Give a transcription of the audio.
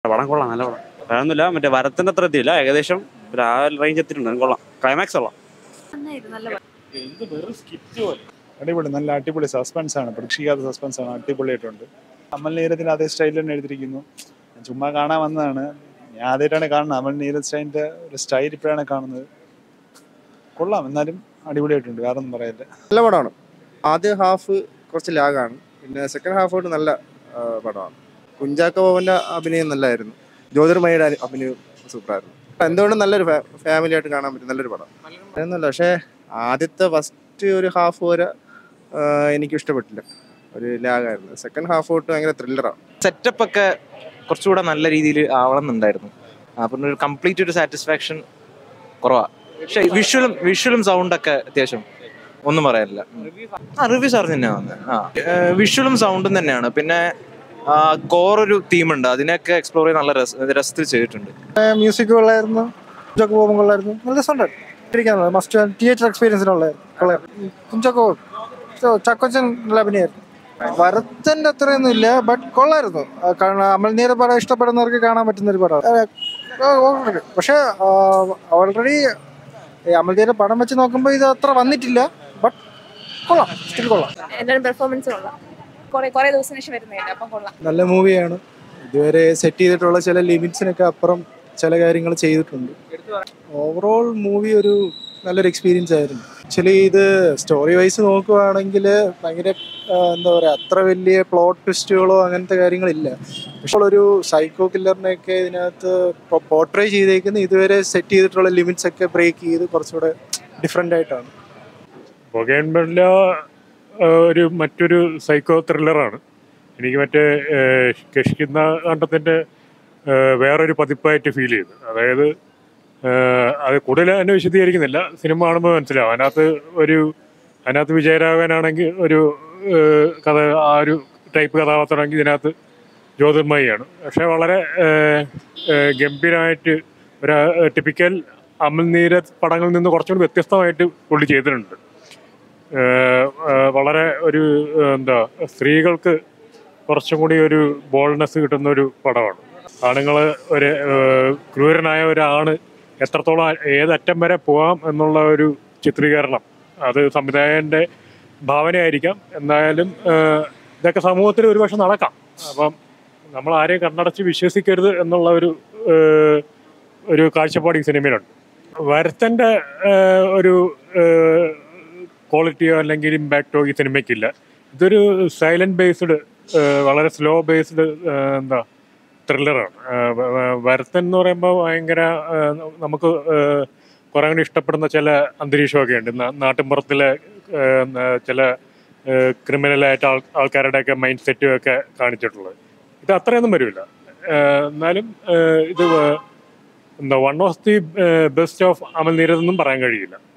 പടം കൊള്ളാം നല്ല പടം വേറൊന്നുമില്ല മറ്റേ വരത്തിന്റെ അത്ര എത്തിയില്ല ഏകദേശം ഒരു ആ റേഞ്ച് എത്തിയിട്ടുണ്ട് കൊള്ളാം ക്ലൈമാക്സ് കൊള്ളാം നന്നായിരുന്നു നല്ല പടം അടിപൊളി നല്ല അടിപൊളി സസ്പെൻസ് ആണ് പ്രതീക്ഷിക്കാത്ത സസ്പെൻസ് ആണ് അടിപൊളിയായിട്ടുണ്ട് അമൽ നീരത്തിന്റെ അതേ സ്റ്റൈലിൽ തന്നെ എഴുതിയിരിക്കുന്നു ഞാൻ ചുമ്മാ കാണാൻ വന്നതാണ് ഞാൻ ആദ്യമായിട്ടാണ് കാണുന്നത് അമൽ നീരജ് സ്റ്റൈലിന്റെ ഒരു സ്റ്റൈൽ ഇപ്പോഴാണ് കാണുന്നത് കൊള്ളാം എന്നാലും അടിപൊളിയായിട്ടുണ്ട് വേറെ ഒന്നും പറയാനില്ല നല്ല പടമാണ് ആദ്യ ഹാഫ് കുറച്ച് ലാഗാണ് പിന്നെ സെക്കൻഡ് ഹാഫ് തൊട്ട് നല്ല ആ, പടമാണ് കുഞ്ചാക്ക ബോബന്റെ അഭിനയം നല്ലതായിരുന്നു ജ്യോതിർമയുടെ അഭിനയം സൂപ്പറായിരുന്നു എന്തുകൊണ്ടും നല്ലൊരു ഫാമിലി ആയിട്ട് കാണാൻ പറ്റും നല്ലൊരു പടം ഒന്നുമില്ല പക്ഷേ ആദ്യത്തെ ഫസ്റ്റ് ഒരു ഹാഫ് വരെ ആ, എനിക്ക് ഇഷ്ടപ്പെട്ടില്ല ഒരു ലാഗായിരുന്നു സെക്കൻഡ് ഹാഫ് തൊട്ട് ഭയങ്കര ത്രില്ലറാണ് സെറ്റപ്പ് ഒക്കെ കുറച്ചുകൂടെ നല്ല രീതിയിൽ ആവണം എന്നുണ്ടായിരുന്നു അപ്പം ഒരു കംപ്ലീറ്റ് ഒരു സാറ്റിസ്ഫാക്ഷൻ കുറവാ പക്ഷെ വിഷ്വലും വിഷ്വലും സൗണ്ടൊക്കെ അത്യാവശ്യം ഒന്നും പറയാനില്ല ആ റിവ്യൂസ് അറിഞ്ഞു തന്നെയാണ് വന്നത് ആ വിഷ്വലും സൗണ്ടും തന്നെയാണ് പിന്നെ കോർ ഒരു തീമുണ്ട് അതിനെയൊക്കെ എക്സ്പ്ലോർ ചെയ്ത് നല്ല രസ രസത്തിൽ ചെയ്തിട്ടുണ്ട് മ്യൂസിക് കൊള്ളായിരുന്നു കുഞ്ചാക്കോ ബോബൻ കൊള്ളായിരുന്നു നല്ല രസമുണ്ടായിരുന്നു മസ്റ്റ് തിയേറ്റർ എക്സ്പീരിയൻസിനുള്ളായിരുന്നു കുഞ്ചാക്കോ ചക്കോച്ചൻ നല്ല അഭിനയായിരുന്നു വരത്തിന്റെ അത്രയൊന്നും ഇല്ല ബട്ട് കൊള്ളായിരുന്നു ആ, കാരണം അമൽനീര പടം ഇഷ്ടപ്പെടുന്നവർക്ക് കാണാൻ പറ്റുന്ന ഒരു പടം പക്ഷെ ഓൾറെഡി അമൽനീര പടം വെച്ച് നോക്കുമ്പോൾ ഇത് അത്ര വന്നിട്ടില്ല ബട്ട് കൊള്ളാം സ്റ്റിൽ കൊള്ളാം എല്ലാവരും പെർഫോമൻസ് കൊള്ളാം കുറെ കുറെ ദിവസത്തിന് ശേഷം വരുന്നതല്ലേ അപ്പം കൊള്ളാം നല്ല മൂവിയാണ് ഇതുവരെ സെറ്റ് ചെയ്തിട്ടുള്ള ചില ലിമിറ്റ്സിനൊക്കെ അപ്പുറം ചില കാര്യങ്ങൾ ചെയ്തിട്ടുണ്ട് ഓവറോൾ മൂവി ഒരു നല്ലൊരു എക്സ്പീരിയൻസ് ആയിരുന്നു ആക്ച്വലി ഇത് സ്റ്റോറി വൈസ് നോക്കുവാണെങ്കിൽ ഭയങ്കര ആ, എന്താ പറയുക അത്ര വലിയ പ്ലോട്ട് ട്വിസ്റ്റുകളോ അങ്ങനത്തെ കാര്യങ്ങളില്ല പക്ഷേ ഒരു സൈക്കോ കില്ലറിനെയൊക്കെ ഇതിനകത്ത് പോർട്രേ ചെയ്തേക്കുന്ന ഇതുവരെ സെറ്റ് ചെയ്തിട്ടുള്ള ലിമിറ്റ്സ് ഒക്കെ ബ്രേക്ക് ചെയ്ത് കുറച്ചുകൂടെ ഡിഫറെൻ്റ് ആയിട്ടാണ് ബൊഗേൻബെല്ല ഒരു മറ്റൊരു സൈക്കോ ത്രില്ലറാണ് എനിക്ക് മറ്റേ കഷ്കിന്ന കണ്ടത്തിൻ്റെ വേറൊരു പതിപ്പായിട്ട് ഫീൽ ചെയ്തു അതായത് ഏഹ്, അത് കൂടുതൽ എന്നെ വിശദീകരിക്കുന്നില്ല സിനിമ കാണുമ്പോൾ മനസ്സിലാവും അതിനകത്ത് ഒരു അതിനകത്ത് വിജയരാഘവനാണെങ്കിൽ ഒരു ഏഹ്, കഥ ആ ഒരു ടൈപ്പ് കഥാപാത്രമാണെങ്കിൽ ഇതിനകത്ത് ജ്യോതിർമയിയാണ് പക്ഷേ വളരെ ഏഹ്, ഏഹ്, ഗംഭീരമായിട്ട് ഒരു ടിപ്പിക്കൽ അമൽ നീരജ് പടങ്ങളിൽ നിന്ന് കുറച്ചുകൂടി വ്യത്യസ്തമായിട്ട് പുള്ളി ചെയ്തിട്ടുണ്ട് ഏഹ് ഏഹ് വളരെ ഒരു ഏഹ് എന്താ സ്ത്രീകൾക്ക് കുറച്ചും കൂടി ഒരു ബോൾഡ്നെസ് കിട്ടുന്ന ഒരു പടമാണ് ആണുങ്ങൾ ഒരു ഏഹ് ക്രൂരനായ ഒരാണ് എത്രത്തോളം ഏതറ്റം വരെ പോകാം എന്നുള്ള ഒരു ചിത്രീകരണം അത് സംവിധായകൻ്റെ ഭാവനയായിരിക്കാം എന്തായാലും ഏഹ് ഇതൊക്കെ സമൂഹത്തിൽ ഒരുപക്ഷെ നടക്കാം അപ്പം നമ്മൾ ആരെയും കണ്ണടച്ച് വിശ്വസിക്കരുത് എന്നുള്ള ഒരു ഏഹ് ഒരു കാഴ്ചപ്പാട് ഈ സിനിമയിലുണ്ട് വരത്തൻ്റെ ഏഹ് ഒരു ഏഹ് ക്വാളിറ്റിയോ അല്ലെങ്കിൽ ഇമ്പാക്റ്റോ ഈ സിനിമയ്ക്കില്ല ഇതൊരു സൈലന്റ് ബേസ്ഡ് വളരെ സ്ലോ ബേസ്ഡ് എന്താ ത്രില്ലറാണ് വരത്തൻ എന്ന് പറയുമ്പോൾ ഭയങ്കര ആ, നമുക്ക് കുറേ കൂടി ഇഷ്ടപ്പെടുന്ന ചില അന്തരീക്ഷമൊക്കെ ഉണ്ട് നാ- നാട്ടിൻപുറത്തിലെ ആ, എന്താ, ചില ക്രിമിനലായിട്ട് ആൾ ആൾക്കാരുടെയൊക്കെ മൈൻഡ് സെറ്റും ഒക്കെ കാണിച്ചിട്ടുള്ളത് ഇത് അത്രയൊന്നും വരില്ല എന്നാലും ആ, ഇത് വ- എന്താ one of the best of Amal Neerad എന്നും പറയാൻ കഴിയില്ല